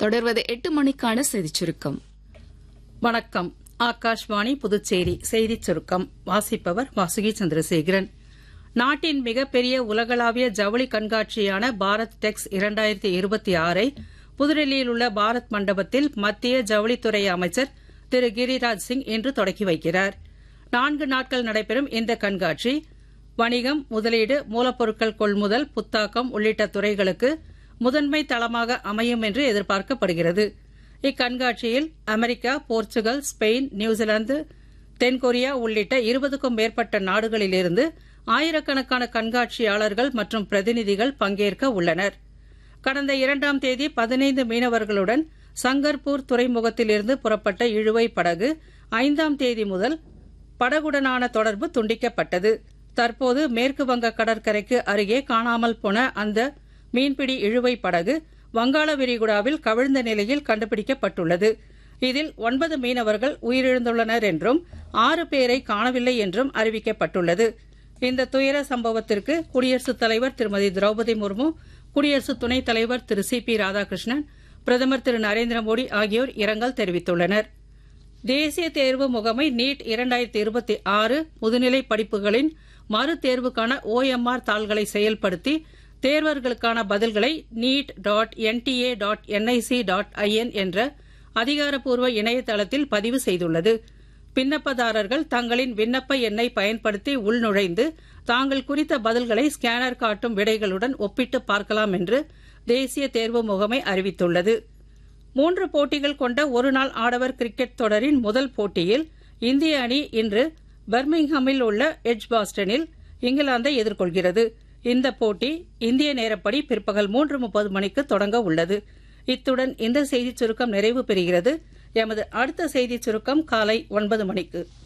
தொடர்வது எட்டு மணிக்கான செய்திச் சுருக்கம் வணக்கம் ஆகாஷ்வாணி புதுச்சேரி செய்திச் சுருக்கம் வாசிப்பவர் வாசுகி சந்திரசேகரன் நாட்டின் மிகப்பெரிய உலகளாவிய ஜவுளி கண்காட்சியான பாரத் டெக்ஸ் இரண்டாயிரத்தி இருபத்தி ஆறை புதுடெல்லியில் உள்ள பாரத் மண்டபத்தில் மத்திய ஜவுளித்துறை அமைச்சர் திரு கிரிராஜ் சிங் இன்று தொடக்கி வைக்கிறார் நான்கு நாட்கள் நடைபெறும் இந்த கண்காட்சி வணிகம் முதலீடு மூலப்பொருட்கள் கொள்முதல் புத்தாக்கம் உள்ளிட்ட துறைகளுக்கு முதன்மை தளமாக அமையும் என்று எதிர்பார்க்கப்படுகிறது இக்கண்காட்சியில் அமெரிக்கா போர்ச்சுகல் ஸ்பெயின் நியூசிலாந்து தென்கொரியா உள்ளிட்ட இருபதுக்கும் மேற்பட்ட நாடுகளிலிருந்து ஆயிரக்கணக்கான கண்காட்சியாளர்கள் மற்றும் பிரதிநிதிகள் பங்கேற்க உள்ளனர் கடந்த இரண்டாம் தேதி பதினைந்து மீனவர்களுடன் சங்கர்பூர் துறைமுகத்திலிருந்து புறப்பட்ட இழுவை படகு ஐந்தாம் தேதி முதல் படகுடனான தொடர்பு துண்டிக்கப்பட்டது தற்போது மேற்கு வங்க கடற்கரைக்கு அருகே காணாமல் போன அந்த மீன்பிடி இழுவை படகு வங்காள விரிகுடாவில் கவிழ்ந்த நிலையில் கண்டுபிடிக்கப்பட்டுள்ளது இதில் ஒன்பது மீனவர்கள் உயிரிழந்துள்ளனர் என்றும் ஆறு பேரை காணவில்லை என்றும் அறிவிக்கப்பட்டுள்ளது இந்த துயர சம்பவத்திற்கு குடியரசுத் தலைவர் திருமதி திரௌபதி முர்மு குடியரசு துணைத் தலைவர் திரு சி பி ராதாகிருஷ்ணன் பிரதமர் திரு நரேந்திர மோடி ஆகியோர் இரங்கல் தெரிவித்துள்ளனர் தேசிய தேர்வு முகமை நீட் இரண்டாயிரத்தி இருபத்தி ஆறு முதுநிலை படிப்புகளின் மறு தேர்வுக்கான ஓஎம்ஆர் தாள்களை செயல்படுத்தி தேர்வர்களுக்கான பதில்களை NEET dot NTA dot NIC dot IN என்ற அதிகாரப்பூர்வ இணையதளத்தில் பதிவு செய்துள்ளது விண்ணப்பதாரர்கள் தங்களின் விண்ணப்ப எண்ணை பயன்படுத்தி உள்நுழைந்து தாங்கள் குறித்த பதில்களை ஸ்கேனர் காட்டும் விடைகளுடன் ஒப்பிட்டு பார்க்கலாம் என்று தேசிய தேர்வு முகமை அறிவித்துள்ளது மூன்று போட்டிகள் கொண்ட ஒருநாள் ஆடவர் கிரிக்கெட் தொடரின் முதல் போட்டியில் இந்திய அணி இன்று பர்மிங்ஹாமில் உள்ள எட்ஜ்பாஸ்டனில் இங்கிலாந்தை எதிர்கொள்கிறது இந்த போட்டி இந்திய நேரப்படி பிற்பகல் மூன்று முப்பது மணிக்கு தொடங்க உள்ளது இத்துடன் இந்த செய்திச் சுருக்கம் நிறைவு பெறுகிறது எமது அடுத்த செய்திச் சுருக்கம் காலை ஒன்பது மணிக்கு